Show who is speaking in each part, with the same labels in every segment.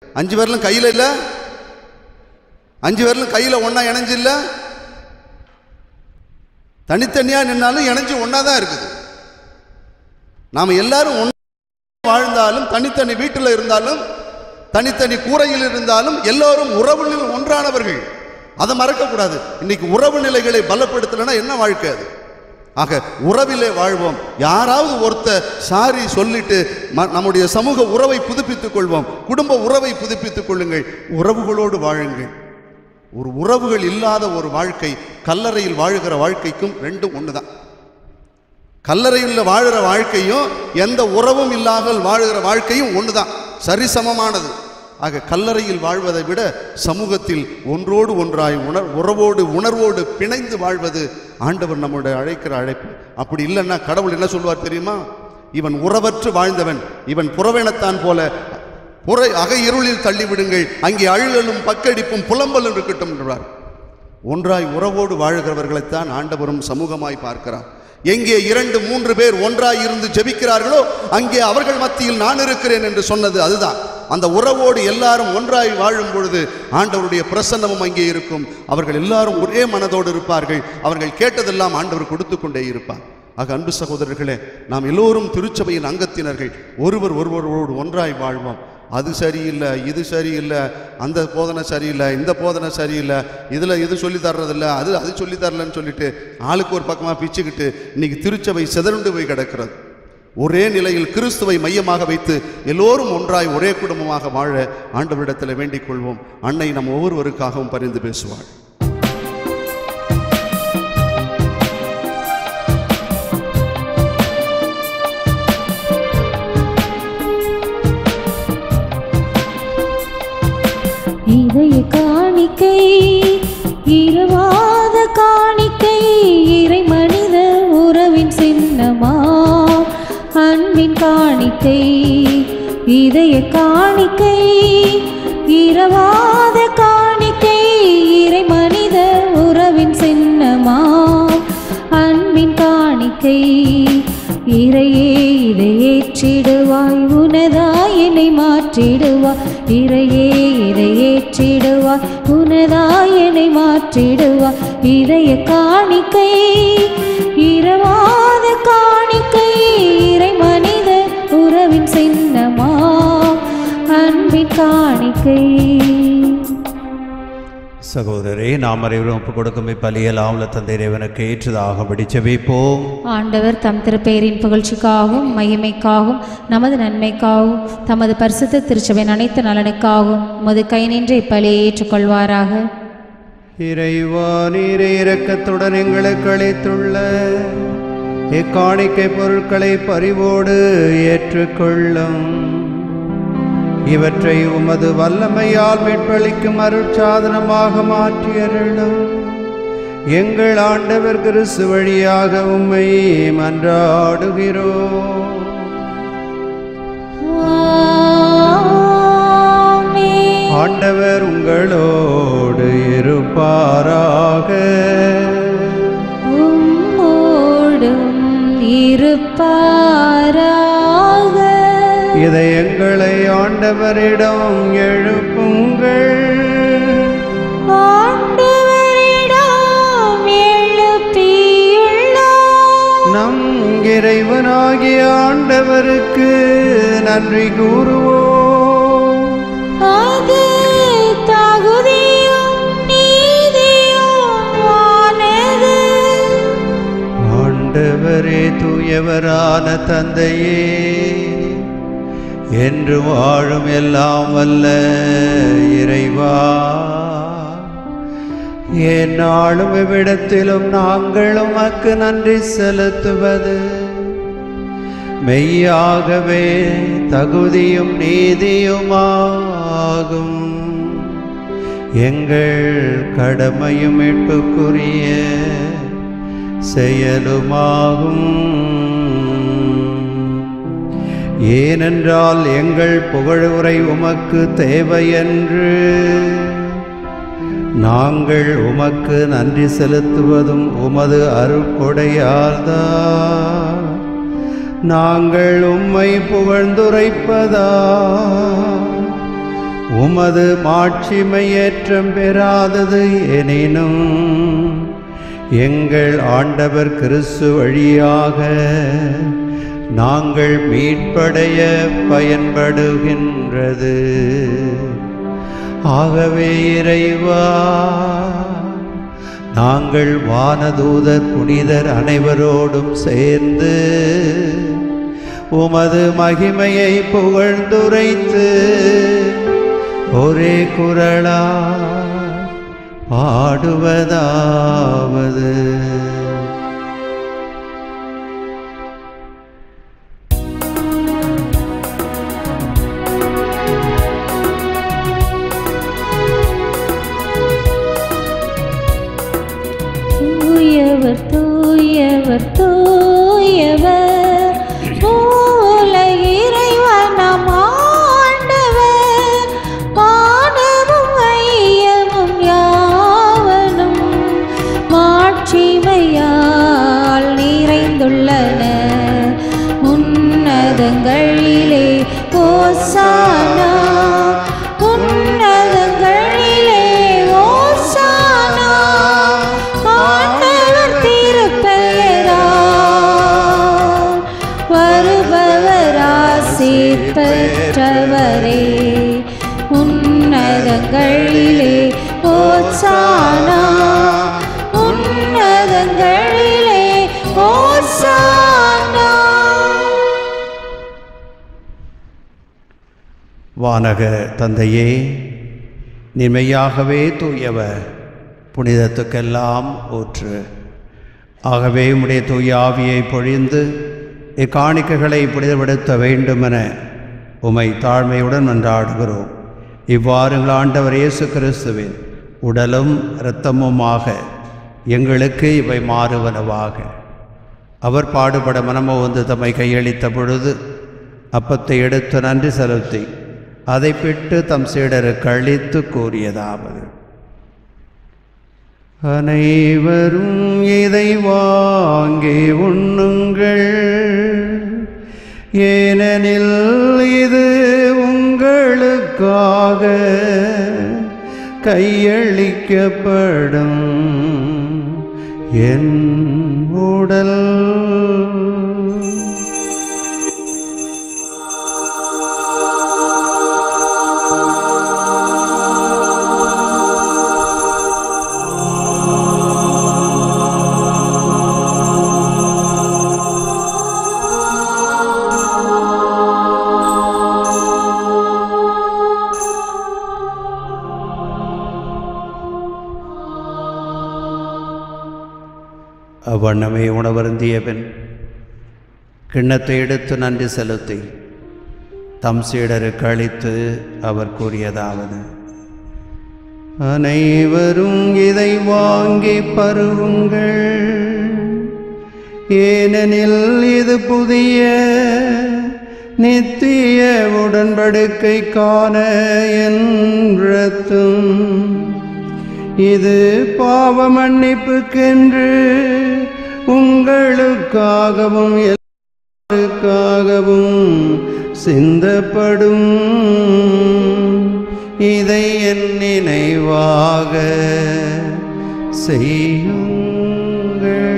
Speaker 1: அஞ்சு பேர்லும் கையில் இல்லை அஞ்சு பேர்லும் கையில் ஒன்றா இணைஞ்சு இல்லை தனித்தனியாக நின்னாலும் இணைஞ்சு ஒன்றா தான் இருக்குது நாம் எல்லாரும் ஒன்றா வாழ்ந்தாலும் தனித்தனி வீட்டில் இருந்தாலும் தனித்தனி கூரையில் இருந்தாலும் எல்லோரும் உறவுகளில் ஒன்றானவர்கள் அதை மறக்கக்கூடாது இன்னைக்கு உறவு நிலைகளை பலப்படுத்தலைன்னா என்ன வாழ்க்கை அது ஆக உறவிலே வாழ்வோம் யாராவது ஒருத்தர் சாரி சொல்லிட்டு ம- நம்முடைய சமூக உறவை புதுப்பித்துக் கொள்வோம் குடும்ப உறவை புதுப்பித்துக் கொள்ளுங்கள் உறவுகளோடு வாழுங்கள் ஒரு உறவுகள் இல்லாத ஒரு வாழ்க்கை கல்லறையில் வாழுகிற வாழ்க்கைக்கும் ரெண்டும் ஒன்று தான் கல்லறையில் வாழுகிற வாழ்க்கையும் எந்த உறவும் இல்லாமல் வாழுகிற வாழ்க்கையும் ஒன்று தான் சரிசமமானது ஆக கல்லறையில் வாழ்வதை விட சமூகத்தில் ஒன்றோடு ஒன்றாய் உணர் உறவோடு உணர்வோடு பிணைந்து வாழ்வது ஆண்டவர் நம்முடைய அழைக்கிற அழைப்பு அப்படி இல்லைன்னா கடவுள் என்ன சொல்வார் தெரியுமா இவன் உறவற்று வாழ்ந்தவன் இவன் புறவேனத்தான் போல புற அக இருளில் தள்ளிவிடுங்கள் அங்கே அழுகலும் பக்கடிப்பும் புலம்பலும் இருக்கட்டும் என்றார் ஒன்றாய் உறவோடு வாழுகிறவர்களைத்தான் ஆண்டவரும் சமூகமாய் பார்க்கிறார் எங்கே இரண்டு மூன்று பேர் ஒன்றாய் இருந்து ஜெபிக்கிறார்களோ அங்கே அவர்கள் மத்தியில் நான் இருக்கிறேன் என்று சொன்னது அதுதான் அந்த உறவோடு எல்லாரும் ஒன்றாய் வாழும் பொழுது ஆண்டவருடைய பிரசன்னமும் அங்கே இருக்கும் அவர்கள் எல்லாரும் ஒரே மனதோடு இருப்பார்கள் அவர்கள் கேட்டதெல்லாம் ஆண்டவர் கொடுத்து கொண்டே இருப்பார் ஆக அன்பு சகோதரர்களே நாம் எல்லோரும் திருச்சபையின் அங்கத்தினர்கள் ஒருவர் ஒருவரோடு ஒன்றாய் வாழ்வோம் அது சரியில்லை இது சரியில்லை அந்த போதனை சரியில்லை இந்த போதனை சரியில்லை இதில் இது சொல்லி தர்றதில்ல அது அது சொல்லி தரலன்னு சொல்லிட்டு ஆளுக்கு ஒரு பக்கமாக பிச்சுக்கிட்டு இன்னைக்கு திருச்சபை சிதறுண்டு போய் கிடக்கிறது ஒரே நிலையில் கிறிஸ்துவை மையமாக வைத்து எல்லோரும் ஒன்றாய் ஒரே குடும்பமாக வாழ ஆண்டவரிடத்தில் வேண்டிக் கொள்வோம் அன்னை நம் ஒவ்வொருவருக்காகவும் பரிந்து பேசுவாள்
Speaker 2: இதய காணிக்கை இரவாத காணிக்கை இறை மனித உறவின் சின்னமா அன்பின் காணிக்கை இதய காணிக்கை இரவாத காணிக்கை இறை மனித உறவின் சின்னமா அன்பின் காணிக்கை இறையே இதை ஏற்றிடுவாய் உனதாய் என்னை மாற்றிடுவாய் இறையே இதை ஏற்றிடுவாய் உனதாய் என்னை மாற்றிடுவாய் இதய காணிக்கை இரவாத காணிக்கை இறை மனித உறவின் சின்னமா அன்பின் காணிக்கை
Speaker 3: சகோதரே நாம் அனைவரும் ஒப்புக் கொடுக்கும் இப்பலியெல்லாம் உள்ள தந்தை இறைவனுக்கு ஏற்றதாகபடி ஜெபிப்போம்
Speaker 2: ஆண்டவர் தம் திருப்பெயரின் புகழ்ச்சிக்காகவும் மகிமைக்காகவும் நமது நன்மைக்காகவும் தமது பரிசுத்த திருச்சபையின் அனைத்து நலனுக்காகவும் உமது கை நின்று இப்பலியை ஏற்றுக்கொள்வாராக
Speaker 3: இறைவா நீரே இரக்கத்துடன் எங்களுக்கு அளித்துள்ள இக்காணிக்கை பொருட்களை பரிவோடு ஏற்றுக்கொள்ளும் இவற்றை உமது வல்லமையால் மீட்பளிக்கும் அருட்சாதனமாக மாற்றியருளும் எங்கள் ஆண்டவர் கிறிஸ்து வழியாக உம்மை மன்றாடுகிறோம்
Speaker 2: ஆமென்.
Speaker 3: ஆண்டவர் உங்களோடு இருப்பாராக
Speaker 2: உம்மோடும் இருப்பாராக
Speaker 3: இதயங்களை ஆண்டவரிடம் எழுப்புங்கள்
Speaker 2: ஆண்டவரிடம் எழுப்பியுள்ளோம்.
Speaker 3: நம் இறைவனாகிய ஆண்டவருக்கு நன்றி கூறுவோம்
Speaker 2: அது தகுதியும் நீதியுமானது.
Speaker 3: ஆண்டவரே தூயவரான தந்தையே என்று வாழும் எல்லாம் வல்ல இறைவா எந்நாளும் இவ்விடத்திலும் நாங்கள் உமக்கு நன்றி செலுத்துவது மெய்யாகவே தகுதியும் நீதியுமாகும் எங்கள் கடமையும் மீட்புக்குரிய செயலுமாகும் ஏனென்றால் எங்கள் புகழுரை உமக்கு தேவையென்று நாங்கள் உமக்கு நன்றி செலுத்துவதும் உமது அருட்கொடையால்தான் நாங்கள் உம்மை புகழ்ந்துரைப்பதா உமது மாட்சிமையேற்றம் பெறாதது எனினும் எங்கள் ஆண்டவர் கிறிஸ்து வழியாக நாங்கள் மீட்படைய பயன்படுகின்றது ஆகவே இறைவா நாங்கள் வானதூதர் புனிதர் அனைவரோடும் சேர்ந்து உமது மகிமையை புகழ்ந்துரைத்து ஒரே குரலா பாடுவதாவது
Speaker 2: தூயவர் தூயவர் தூயவர் மூல இறைவனம் ஆண்டவர் வானமும் ஐயமும் யாவனும் மாட்சிமையால் நிறைந்துள்ளன உன்னதங்களிலே ஓசானா உன்னதங்களிலே ஓசானா ஆண்டவர் திருப்பெயரால் வருபவர் ஆசீர் பெற்றவரே உன்னதங்களிலே ஓசானா உன்னதங்களிலே ஓசானா
Speaker 3: வானக தந்தையே நிமையாகவே தூயவர் புனிதத்துக்கெல்லாம் ஊற்று ஆகவே உம்முடைய தூய ஆவியை பொழிந்து இக்காணிக்கைகளை புனிதப்படுத்த வேண்டுமென உமை தாழ்மையுடன் மன்றாடுகிறோம் இவ்வாறு எங்கள் ஆண்டவர் இயேசு கிறிஸ்துவின் உடலும் இரத்தமுமாக எங்களுக்கு இவை மாறுவனவாக அவர் பாடுபட மனமோ வந்து தம்மை கையளித்த பொழுது அப்பத்தை எடுத்து நன்றி செலுத்தி அதை பிட்டு தம் சீடருக்கு அளித்து கூறியதாவது அனைவரும் இதை வாங்கி உண்ணுங்கள் ஏனெனில் இது உங்களுக்காக கையளிக்கப்படும் என் உடல் அவ்வண்ணமே உணவருந்திய பின் கிண்ணத்தை எடுத்து நன்றி செலுத்தி தம் சீடருக்கு அளித்து அவர் கூறியதாவது அனைவரும் இதை வாங்கி பருவுங்கள் ஏனெனில் இது புதிய நித்திய உடன்படிக்கை காண என்றும் இது பாவ மன்னிப்புக்கென்று உங்களுக்காகவும் எல்லாருக்காகவும் சிந்தப்படும் இதை என் நினைவாக செய்யுங்கள்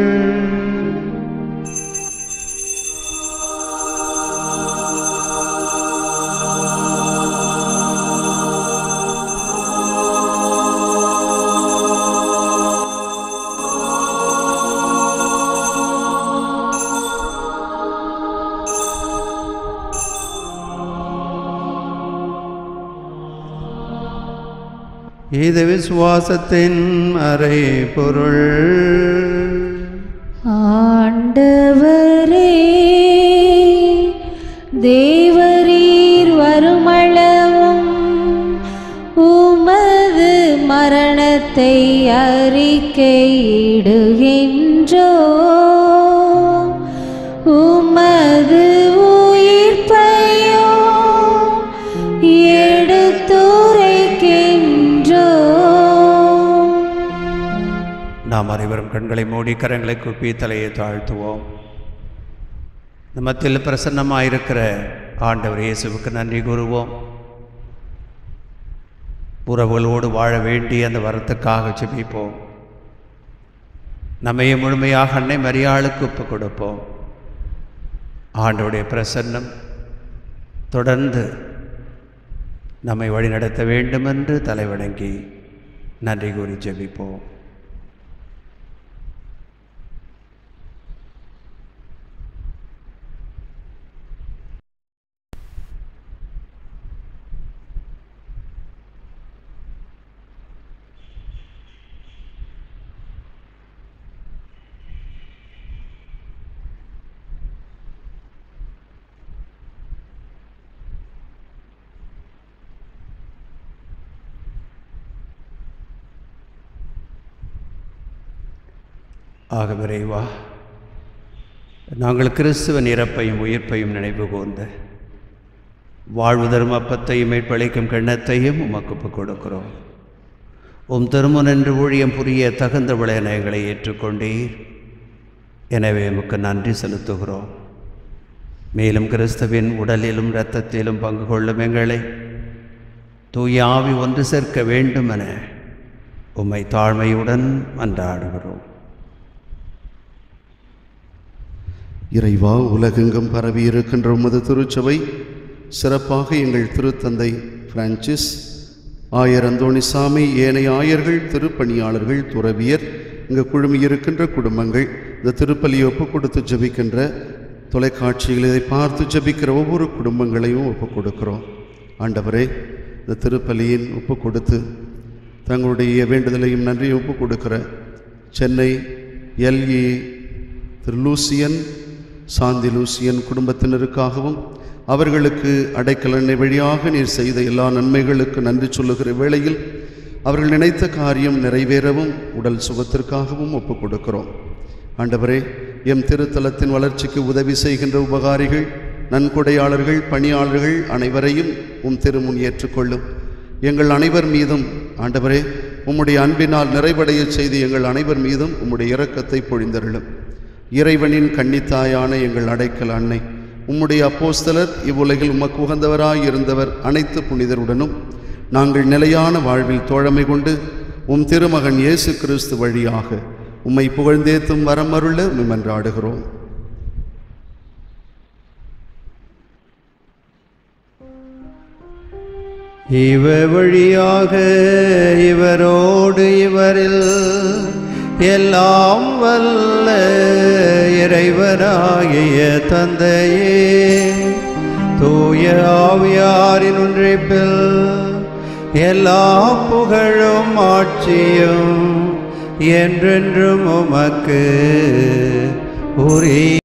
Speaker 3: இது விசுவாசத்தின் அறை பொருள்
Speaker 2: ஆண்டவரே தேவரீர் வருமளவும் உமது மரணத்தை அறிக்கையிடுகின்றோ உமது உயிர்ப்பையோ எடுத்துரைக்கின்றோ
Speaker 3: நாம் அனைவரும் கண்களை மூடி கரங்களை குப்பி தலையை தாழ்த்துவோம் நம்மத்தில் பிரசன்னமாயிருக்கிற ஆண்டவர் இயேசுவுக்கு நன்றி கூறுவோம் உறவுகளோடு வாழ வேண்டிய அந்த வரத்துக்காக ஜெபிப்போம் நம்மையே முழுமையாக அன்னை மரியாளுக்கு ஒப்பு கொடுப்போம் ஆண்டோடைய பிரசன்னம் தொடர்ந்து நம்மை வழிநடத்த வேண்டுமென்று தலைவணங்கி நன்றி கூறி ஜெபிப்போம் ஆக விரைவா நாங்கள் கிறிஸ்துவன் இறப்பையும் உயிர்ப்பையும் நினைவு கூர்ந்த வாழ்வு தரும் அப்பத்தையும் மீட்பளிக்கும் கிண்ணத்தையும் உமக்கு ஒப்புக் கொடுக்கிறோம் உம் திருமன் என்று ஊழியம் புரிய தகுந்த விளையனைகளை ஏற்றுக்கொண்டீர் எனவே உமக்கு நன்றி செலுத்துகிறோம் மேலும் கிறிஸ்துவின் உடலிலும் இரத்தத்திலும் பங்கு கொள்ளும் எங்களை தூய ஆவி ஒன்று சேர்க்க வேண்டுமென உம்மை தாழ்மையுடன் மன்றாடுகிறோம்
Speaker 1: இறைவா உலகெங்கும் பரவி இருக்கின்ற உமது திருச்சபை சிறப்பாக எங்கள் திருத்தந்தை பிரான்சிஸ் ஆயர் அந்தோணிசாமி ஏனைய ஆயர்கள் திருப்பணியாளர்கள் துறவியர் இங்கு குழுமி இருக்கின்ற குடும்பங்கள் இந்த திருப்பலியை ஒப்பு கொடுத்து ஜெபிக்கின்ற தொலைக்காட்சியில் இதை பார்த்து ஜெபிக்கிற ஒவ்வொரு குடும்பங்களையும் ஒப்பு கொடுக்கிறோம் ஆண்டவரே இந்த திருப்பலியின் ஒப்பு கொடுத்து தங்களுடைய வேண்டுதலையும் நன்றியும் ஒப்பு கொடுக்கிற சென்னை எல்இ திரு லூசியன் சாந்தி லூசியன் குடும்பத்தினருக்காகவும் அவர்களுக்கு அடைக்கலனை வழியாக நீர் செய்த எல்லா நன்மைகளுக்கு நன்றி சொல்லுகிற வேளையில் அவர்கள் நினைத்த காரியம் நிறைவேறவும் உடல் சுகத்திற்காகவும் ஒப்புக் கொடுக்கிறோம் ஆண்டவரே எம் திருத்தலத்தின் வளர்ச்சிக்கு உதவி செய்கின்ற உபகாரிகள் நன்கொடையாளர்கள் பணியாளர்கள் அனைவரையும் உம் திருமுன் ஏற்றுக்கொள்ளும் எங்கள் அனைவர் மீதும் ஆண்டவரே உம்முடைய அன்பினால் நிறைவடையச் செய்து எங்கள் அனைவர் மீதும் உம்முடைய இரக்கத்தை பொழிந்தருளும் இறைவனின் கன்னித்தாயான எங்கள் அடைக்கல் அன்னை உம்முடைய அப்போஸ்தலர் இவ்வுலகில் உமக்கு உகந்தவராய் இருந்தவர் அனைத்து புனிதருடனும் நாங்கள் நிலையான வாழ்வில் தோழமை கொண்டு உம் திருமகன் இயேசு கிறிஸ்து வழியாக உம்மை புகழ்ந்தேத்தும் வரமருள மிமன்றாடுகிறோம்
Speaker 3: இவ வழியாக இவரோடு இவரில் எல்லாம் வல்ல இறைவனாகிய தந்தையே தூய ஆவியாரின் ஒன்றிப்பில் எல்லா புகழும் ஆட்சியும் என்றென்றும் உமக்கு உரிய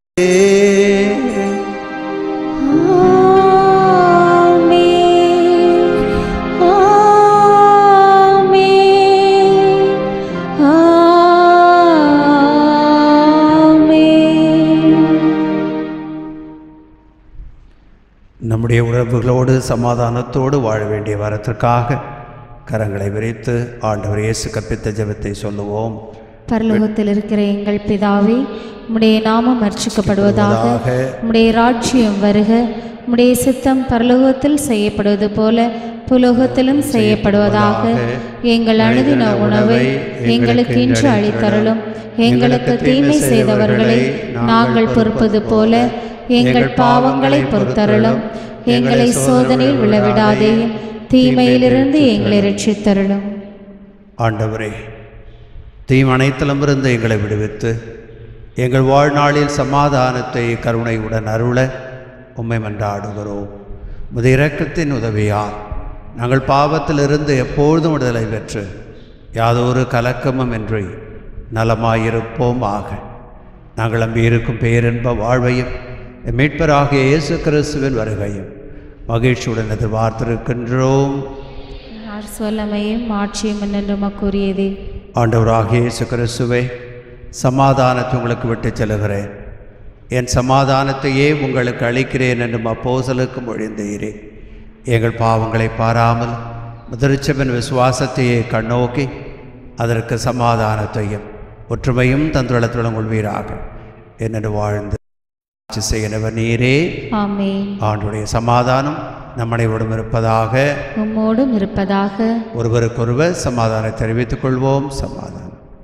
Speaker 3: நம்முடைய உறவுகளோடு சமாதானத்தோடு வாழ வேண்டிய வரத்திற்காக கரங்களை விரித்து ஆண்டவர் இயேசு கற்பித்த ஜெபத்தை சொல்லுவோம்
Speaker 2: பரலோகத்தில் இருக்கிற எங்கள் பிதாவே உம்முடைய நாமம் அர்ச்சிக்கப்படுவதாக உம்முடைய ராஜ்யம் வருக உம்முடைய சித்தம் பரலோகத்தில் செய்யப்படுவது போல புலோகத்திலும் செய்யப்படுவதாக எங்கள் அணுதின உணவை எங்களுக்கு இன்று அளித்தருளும் எங்களுக்கு தீமை செய்தவர்களை நாங்கள் பொறுப்பது போல எங்கள் பாவங்களை பொறுத்தருளும் எங்களை சோதனையில் விழவிடாதேயும் தீமையிலிருந்து எங்களை ரட்சித்தருளும்
Speaker 3: ஆண்டவரே தீம் அனைத்திலுமிருந்து எங்களை விடுவித்து எங்கள் வாழ்நாளில் சமாதானத்தை கருணையுடன் அருள உம்மை மன்றாடுகிறோம் முது இரக்கத்தின் உதவியால் நாங்கள் பாவத்திலிருந்து எப்பொழுதும் விடுதலை பெற்று யாதொரு கலக்கமும் இன்றி நலமாயிருப்போம் ஆக நாங்கள் நம்பியிருக்கும் பேரின்ப வாழ்வையும் எம் மீட்பராகிய இயேசு கிறிஸ்துவின் வருகையும் மகிழ்ச்சியுடன் எதிர்பார்த்திருக்கின்றோம்
Speaker 2: யார் சொல்லமையும் ஆட்சியும் என்று கூறியதே
Speaker 3: ஆண்டவராகிய இயேசு கிறிஸ்துவே சமாதானத்தை உங்களுக்கு விட்டு செல்கிறேன் என் சமாதானத்தையே உங்களுக்கு அளிக்கிறேன் என்று அப்போசலுக்கு மொழிந்தீரே எங்கள் பாவங்களை பாராமல் முதலிச்சபின் விசுவாசத்தையே கண்ணோக்கி அதற்கு சமாதானத்தையும் ஒற்றுமையும் தந்துள்ளத்துடன் கொள்வீராக என்னென்று வாழ்ந்து ஆட்சி செய்கிறவர் நீரே
Speaker 2: ஆமென்
Speaker 3: ஆண்டுடைய சமாதானம் நம் அனைவரும் இருப்பதாக
Speaker 2: உம்மோடும் இருப்பதாக
Speaker 3: ஒருவருக்கொருவர் சமாதானம் தெரிவித்துக் கொள்வோம் சமாதானம்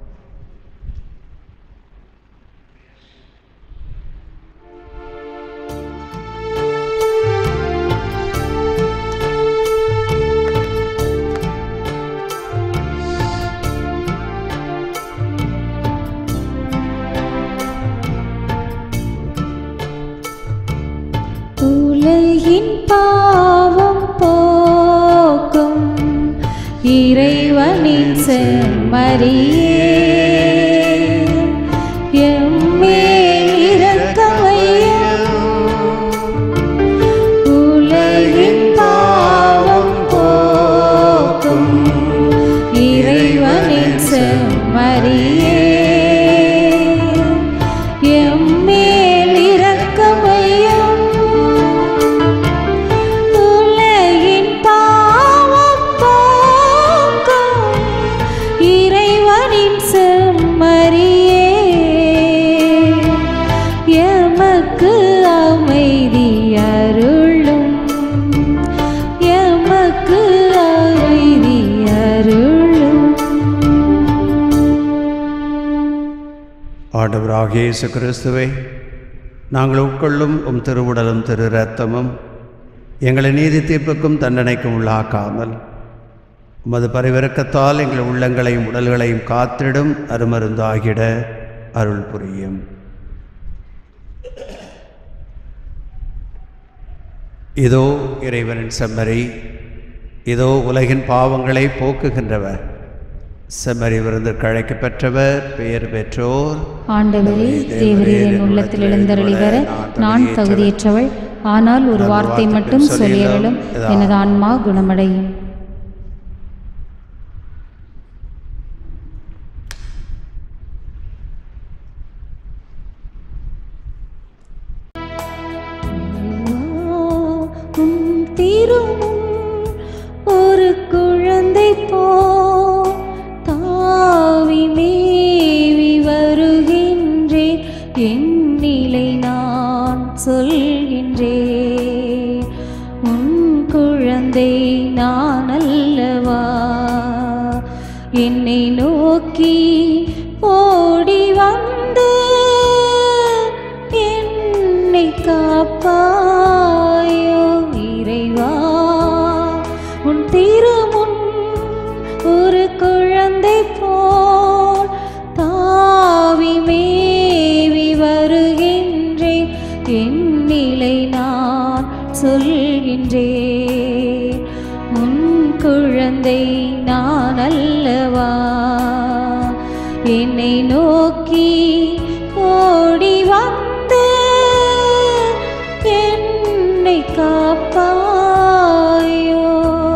Speaker 2: உலகின் பாவம் போக்கும் இறைவனின் செம்மறியே எம்மேல் இரக்கமையும் உலகின் பாவம் போக்கும் இறைவனின் செம்மறியே எம்மேல் இரக்கமையும் உலகின் பாவம் போக்கும் இறைவனின் செம்மறியே எமக்கு அமைதி அருளும் எமக்கு அமைதி அருளும்
Speaker 3: ஆண்டவராகிய இயேசு கிறிஸ்துவை நாங்கள் உட்கொள்ளும் உம் திருவுடலும் திரு ரத்தமும் எங்களை நீதி தீர்ப்புக்கும் தண்டனைக்கும் உள்ளாக்காமல் உமது பரிவிறக்கத்தால் எங்கள் உள்ளங்களையும் உடல்களையும் காத்திடும் அருமருந்தாகிட அருள் புரியும் இதோ இறைவனின் செம்மறி இதோ உலகின் பாவங்களை போக்குகின்றவர் செம்மறி விருந்திற்கு அழைக்கப் பெற்றவர் பெயர் பெற்றோர்
Speaker 2: ஆண்டவரே தேவரீர் என் உள்ளத்தில் எழுந்தருளி வர நான் தகுதியற்றவள் ஆனால் ஒரு வார்த்தை மட்டும் சொல்லியருளும் எனது ஆன்மா குணமடையும் உம் திருமுன் ஒரு குழந்தை போ தாவி மேவி வருகின்றேன் என் நிலை நான் சொல்கின்றேன் உன் குழந்தை நான் அல்லவா என்னை நோக்கி ஓடி வந்து என்னை காப்பாயோ இறைவா உன் திருமுன் ஒரு குழந்தை போல் தாவி மேவி வருகின்றேன் என் நிலை நான் சொல்கின்றேன் உன் குழந்தை நான் அல்லவா என்னை நோக்கி ஓடி வந்து என்னை காப்பாயோ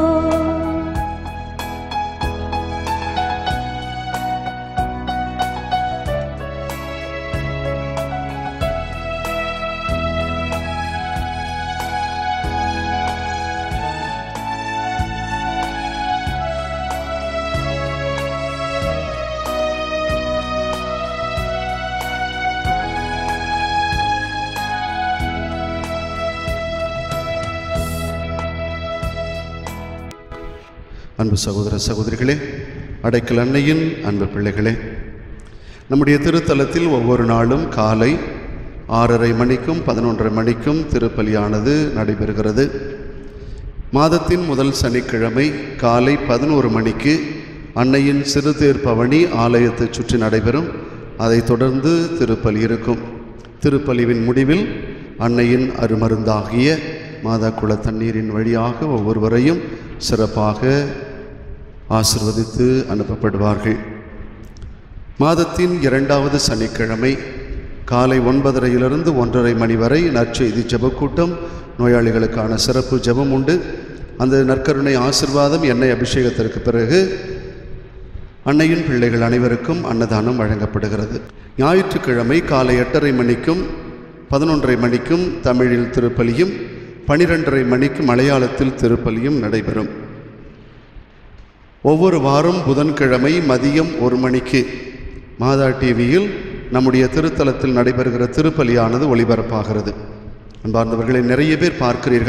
Speaker 1: அன்பு சகோதர சகோதரிகளே அடைக்கல் அன்னையின் அன்பு பிள்ளைகளே நம்முடைய திருத்தலத்தில் ஒவ்வொரு நாளும் காலை ஆறரை மணிக்கும் பதினொன்றரை மணிக்கும் திருப்பலியானது நடைபெறுகிறது மாதத்தின் முதல் சனிக்கிழமை காலை பதினோரு மணிக்கு அன்னையின் சிறுதேர் பவனி ஆலயத்தைச் சுற்றி நடைபெறும் அதைத் தொடர்ந்து திருப்பலி இருக்கும் திருப்பலிவின் முடிவில் அன்னையின் அருமருந்தாகிய மாதா குல தண்ணீரின் வழியாக ஒவ்வொருவரையும் சிறப்பாக ஆசிர்வதித்து அனுப்பப்படுவார்கள் மாதத்தின் இரண்டாவது சனிக்கிழமை காலை ஒன்பதரையிலிருந்து ஒன்றரை மணி வரை நற்செய்தி ஜெபக்கூட்டம் நோயாளிகளுக்கான சிறப்பு ஜெபம் உண்டு அந்த நற்கருணை ஆசிர்வாதம் எண்ணெய் அபிஷேகத்திற்கு பிறகு அன்னையின் பிள்ளைகள் அனைவருக்கும் அன்னதானம் வழங்கப்படுகிறது ஞாயிற்றுக்கிழமை காலை எட்டரை மணிக்கும் பதினொன்றரை மணிக்கும் தமிழில் திருப்பலியும் பனிரெண்டரை மணிக்கு மலையாளத்தில் திருப்பலியும் நடைபெறும் ஒவ்வொரு வாரம் புதன்கிழமை மதியம் ஒரு மணிக்கு மாதா டிவியில் நம்முடைய திருத்தலத்தில் நடைபெறுகிற திருப்பலியானது ஒளிபரப்பாகிறது அன்பார்ந்தவர்களை நிறைய பேர் பார்க்கிறீர்கள்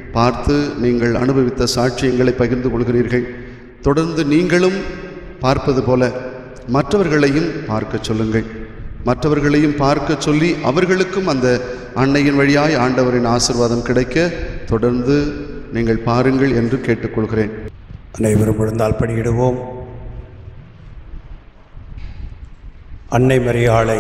Speaker 1: பார்த்து நீங்கள் அனுபவித்த சாட்சியங்களை பகிர்ந்து கொள்கிறீர்கள் தொடர்ந்து நீங்களும் பார்ப்பது போல மற்றவர்களையும் பார்க்க சொல்லுங்கள் மற்றவர்களையும் பார்க்க சொல்லி அவர்களுக்கும் அந்த அன்னையின் வழியாய் ஆண்டவரின் ஆசிர்வாதம் கிடைக்க தொடர்ந்து நீங்கள் பாருங்கள் என்று கேட்டுக்கொள்கிறேன்
Speaker 3: அனைவரும் விழுந்தால் படியிடுவோம் அன்னை மரியாளை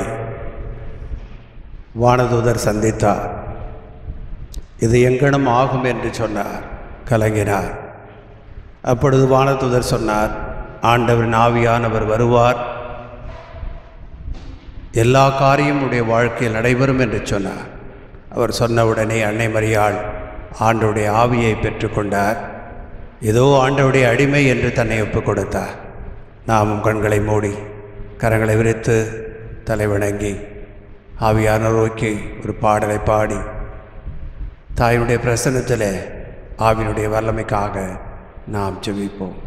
Speaker 3: வானதூதர் சந்தித்தார் இது எங்கனம் ஆகும் என்று சொன்னார் கலங்கினார் அப்பொழுது வானதூதர் சொன்னார் ஆண்டவரின் ஆவியானவர் வருவார் எல்லா காரியம் உடைய வாழ்க்கையில் நடைபெறும் என்று சொன்னார் அவர் சொன்னவுடனே அன்னை மரியாள் ஆண்டவருடைய ஆவியை பெற்றுக்கொண்டார் ஏதோ ஆண்டவருடைய அடிமை என்று தன்னை ஒப்புக் கொடுத்தார் நாமும் கண்களை மூடி கரங்களை விரித்து தலைவணங்கி ஆவியான நோக்கி ஒரு பாடலை பாடி தாயினுடைய பிரசன்னத்தில் ஆவியினுடைய வல்லமைக்காக நாம் ஜெபிப்போம்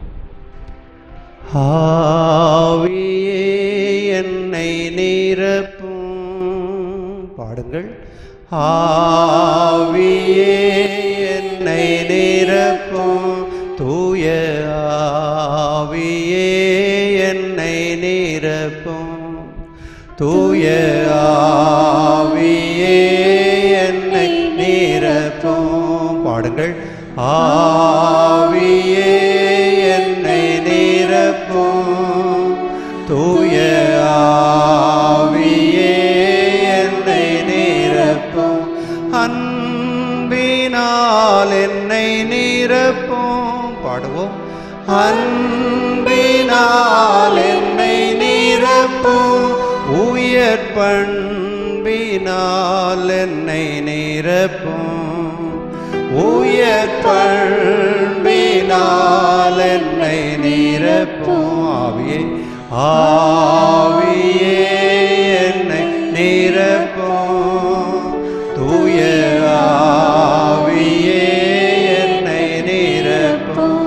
Speaker 3: ஆவியே என்னை நிரப்பும் பாடுங்கள் ஆவியே என்னை நிரப்பும் தூய ஆவியே என்னை நிரப்பும் தூய ஆவியே என்னை நிரப்பும் பாடுங்கள் ஆவியே என்னை நிரப்பும் தூய ஆவியே என்னை நிரப்பும் அன்பினால் என்னை நிரப்பும் பாடுவோம் அன்பினால் என்னை நிரப்பும் உயர் பண்பினால் என்னை நிரப்பும் உயர் பண்பினால் என்னை நிரப்பும் ஆவியே ஆவியே என்னை நிரப்பும் தூய ஆவியே என்னை நிரப்பும்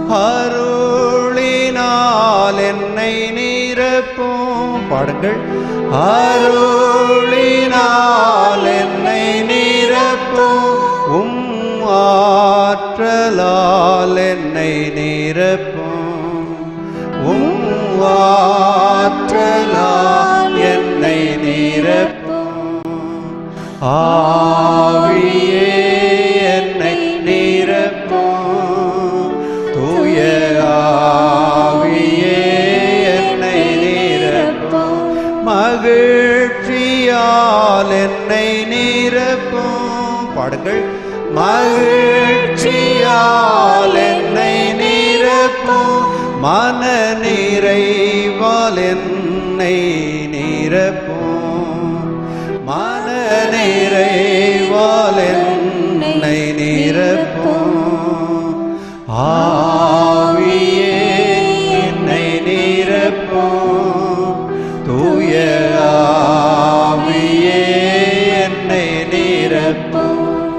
Speaker 3: அருளினால் என்னை நிரப்பும் பாடுங்கள் அருளினால் என்னை நிரப்பும் உம் ஆற்றலால் என்னை நிரப்பும் உம் ஆற்றலால் என்னை நிரப்பும் ஆவியே என்னை நிரப்பும் தூய ஆவியே என்னை நிரப்பும் மகிழ்ச்சியால் என்னை நிரப்பும் பாடுங்கள் மகிழ்ச்சியால் என்னை நிரப்பும் மன நிறைவால் என்னை நிரப்பும் மன நிறைவால் என்னை நிரப்பும் ஆவியே என்னை நிரப்பும் தூய ஆவியே என்னை நிரப்பும்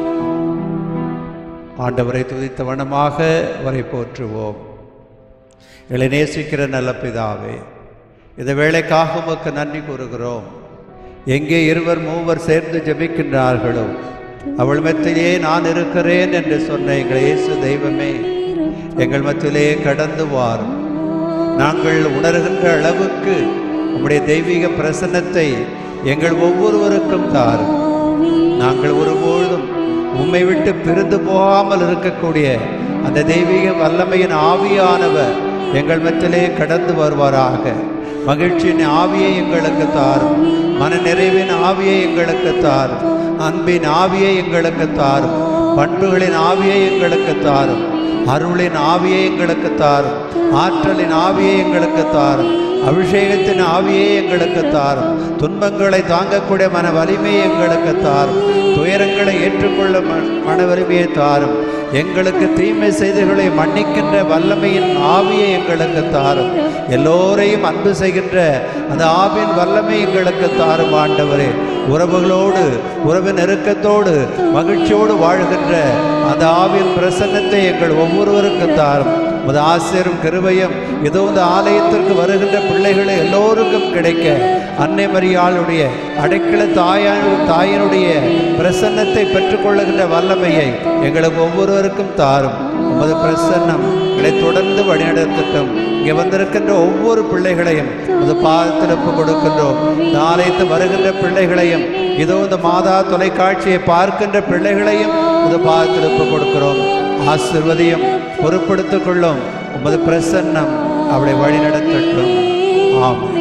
Speaker 3: ஆண்டவரை துதித்த வண்ணமாக அவரை போற்றுவோம் எங்களை நேசிக்கிற நல்ல பிதாவே இந்த வேலைக்காக உமக்கு நன்றி கூறுகிறோம் எங்கே இருவர் மூவர் சேர்ந்து ஜெபிக்கின்றார்களோ அவள் மத்தியிலே நான் இருக்கிறேன் என்று சொன்ன எங்கள் இயேசு தெய்வமே எங்கள் மத்தியிலே கடந்து வாரும் நாங்கள் உணர்கின்ற அளவுக்கு உம்முடைய தெய்வீக பிரசன்னத்தை எங்கள் ஒவ்வொருவருக்கும் தாரும் நாங்கள் ஒருபொழுதும் உம்மை விட்டு பிரிந்து போகாமல் இருக்கக்கூடிய அந்த தெய்வீக வல்லமையின் ஆவியானவர் எங்கள் மத்தியிலே கடந்து வருவாராக மகிழ்ச்சியின் ஆவியை எங்களுக்கு தாரும் மன நிறைவின் ஆவியை எங்களுக்கு தாரும் அன்பின் ஆவியை எங்களுக்கு தாரும் பண்புகளின் ஆவியை எங்களுக்கு தாரும் அருளின் ஆவியை எங்களுக்கு தாரும் ஆற்றலின் ஆவியை எங்களுக்கு தாரும் அபிஷேகத்தின் ஆவியை எங்களுக்கு தாரும் துன்பங்களை தாங்கக்கூடிய மன வலிமையை எங்களுக்கு தாரும் துயரங்களை ஏற்றுக்கொள்ள ம- மன வலிமையை தாரும் எங்களுக்கு தீமை செய்திகளை மன்னிக்கின்ற வல்லமையின் ஆவியை எங்களுக்கு தாரும் எல்லோரையும் அன்பு செய்கின்ற அந்த ஆவியின் வல்லமை எங்களுக்கு தாரும் ஆண்டவரே உறவுகளோடு உறவு நெருக்கத்தோடு மகிழ்ச்சியோடு வாழ்கின்ற அந்த ஆவியின் பிரசன்னத்தை எங்கள் ஒவ்வொருவருக்கும் தாரும் உமது ஆசிரியரும் கிருபையும் இதோ இந்த ஆலயத்திற்கு வருகின்ற பிள்ளைகளை எல்லோருக்கும் கிடைக்க அன்னை மரியாளுடைய அடைக்கல தாயா தாயினுடைய பிரசன்னத்தை பெற்றுக்கொள்ளுகின்ற வல்லமையை எங்களுக்கு ஒவ்வொருவருக்கும் தாரும் உமது பிரசன்னம் எங்களை தொடர்ந்து வழிநடத்தட்டும் இங்கே வந்திருக்கின்ற ஒவ்வொரு பிள்ளைகளையும் உமது பாதத்தில் ஒப்பு கொடுக்கின்றோம் இந்த ஆலயத்து வருகின்ற பிள்ளைகளையும் இதோ இந்த மாதா தொலைக்காட்சியை பார்க்கின்ற பிள்ளைகளையும் உமது பாதத்தில் ஒப்பு கொடுக்கிறோம் ஆசிர்வதியும் பொறுப்படுத்திக் கொள்ளும் உமது பிரசன்னம் அவளை வழிநடத்தட்டும் ஆமாம்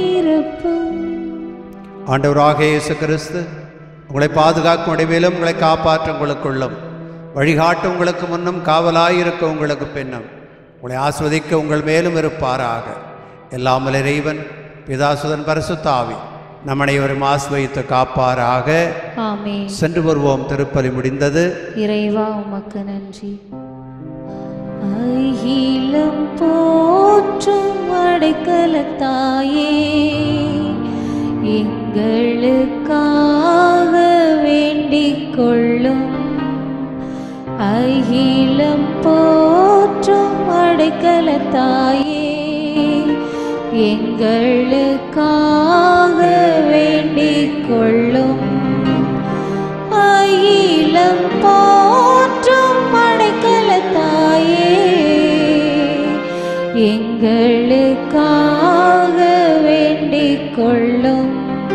Speaker 3: ஆண்டவராக இயேசு கிறிஸ்து உங்களை பாதுகாக்கும் இடைவேலும் உங்களை காப்பாற்ற உங்களுக்குள்ளும் வழிகாட்ட உங்களுக்கு முன்னும் காவலாயிருக்க உங்களுக்கு பின்னும் உங்களை ஆஸ்வதிக்க உங்கள் மேலும் இருப்பாராக எல்லாமல் இறைவன் பிதாசுதன் பரிசுத்தாவி நம் அனைவரும் ஆஸ்வதித்து காப்பாராக
Speaker 2: ஆமென்
Speaker 3: சென்று வருவோம் திருப்பலி முடிந்தது
Speaker 2: இறைவா உமக்கு நன்றி அகிலம் போற்றும் அடைக்கலத்தாயே எங்களுக்காக வேண்டிக் கொள்ளும் அகிலம் போற்றும் அடைக்கலத்தாயே எங்களுக்காக வேண்டிக் கொள்ளும் அகிலம் போற்றும் அடைக்கலத்தாயே எங்களுக்காக வேண்டிக் கொள்ளும்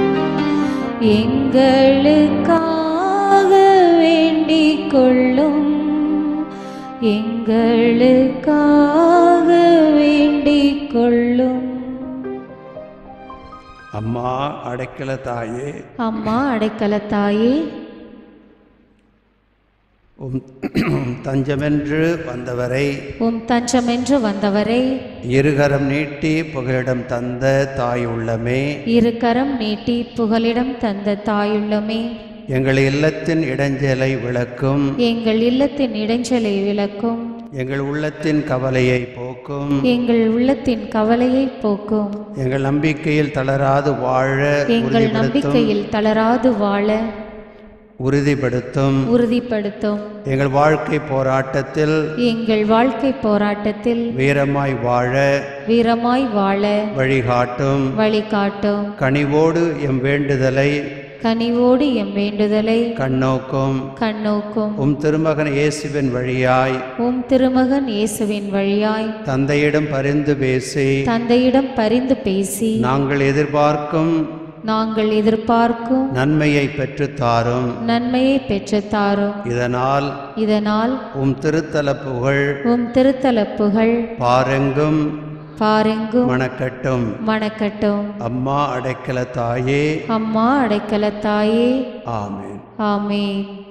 Speaker 2: எங்களுக்காக வேண்டிக் கொள்ளும் எங்களுக்காக வேண்டிக் கொள்ளும்
Speaker 3: அம்மா அடைக்கல தாயே
Speaker 2: அம்மா அடைக்கலத்தாயே
Speaker 3: உம் தஞ்சமென்று வந்தவரை
Speaker 2: உம் தஞ்சமென்று வந்தவரை
Speaker 3: இருகரம் நீட்டி புகலிடம் தந்த தாய் உள்ளமே
Speaker 2: இரு கரம் நீட்டி புகலிடம் தந்த தாயுள்ளமே
Speaker 3: எங்கள் இல்லத்தின் இடைஞ்சலை விளக்கும்
Speaker 2: எங்கள் இல்லத்தின் இடைஞ்சலை விளக்கும்
Speaker 3: எங்கள் உள்ளத்தின் கவலையை போக்கும்
Speaker 2: எங்கள் உள்ளத்தின் கவலையை போக்கும்
Speaker 3: எங்கள் நம்பிக்கையில் தளராது வாழ
Speaker 2: எங்கள்
Speaker 3: உறுதிப்படுத்தும்
Speaker 2: நம்பிக்கையில் தளராது வாழ
Speaker 3: உறுதிப்படுத்தும்
Speaker 2: உறுதிப்படுத்தும்
Speaker 3: எங்கள் வாழ்க்கை போராட்டத்தில்
Speaker 2: எங்கள் வாழ்க்கை போராட்டத்தில்
Speaker 3: வீரமாய் வாழ
Speaker 2: வீரமாய் வாழ
Speaker 3: வழிகாட்டும்
Speaker 2: வழிகாட்டும்
Speaker 3: கனிவோடு எம் வேண்டுதலை
Speaker 2: கனிவோடு எம் வேண்டுதலை
Speaker 3: கண்ணோக்கும்
Speaker 2: கண்ணோக்கும்
Speaker 3: உம் திருமகன் இயேசுவின் வழியாய்
Speaker 2: உம் திருமகன் இயேசுவின் வழியாய்
Speaker 3: தந்தையிடம் பரிந்து பேசி
Speaker 2: தந்தையிடம் பரிந்து பேசி
Speaker 3: நாங்கள் எதிர்பார்க்கும்
Speaker 2: நாங்கள் எதிர்பார்க்கும்
Speaker 3: நன்மையை பெற்றுத் தாரும்
Speaker 2: நன்மையை பெற்று தாரும்
Speaker 3: இதனால்
Speaker 2: இதனால்
Speaker 3: உம் திருத்தல புகழ்
Speaker 2: உம் திருத்தல புகழ்
Speaker 3: பாரெங்கும்
Speaker 2: பாரெங்கும்
Speaker 3: மணக்கட்டும்
Speaker 2: மணக்கட்டும்
Speaker 3: அம்மா அடைக்கல தாயே
Speaker 2: அம்மா அடைக்கலத்தாயே
Speaker 3: ஆமென்
Speaker 2: ஆமென்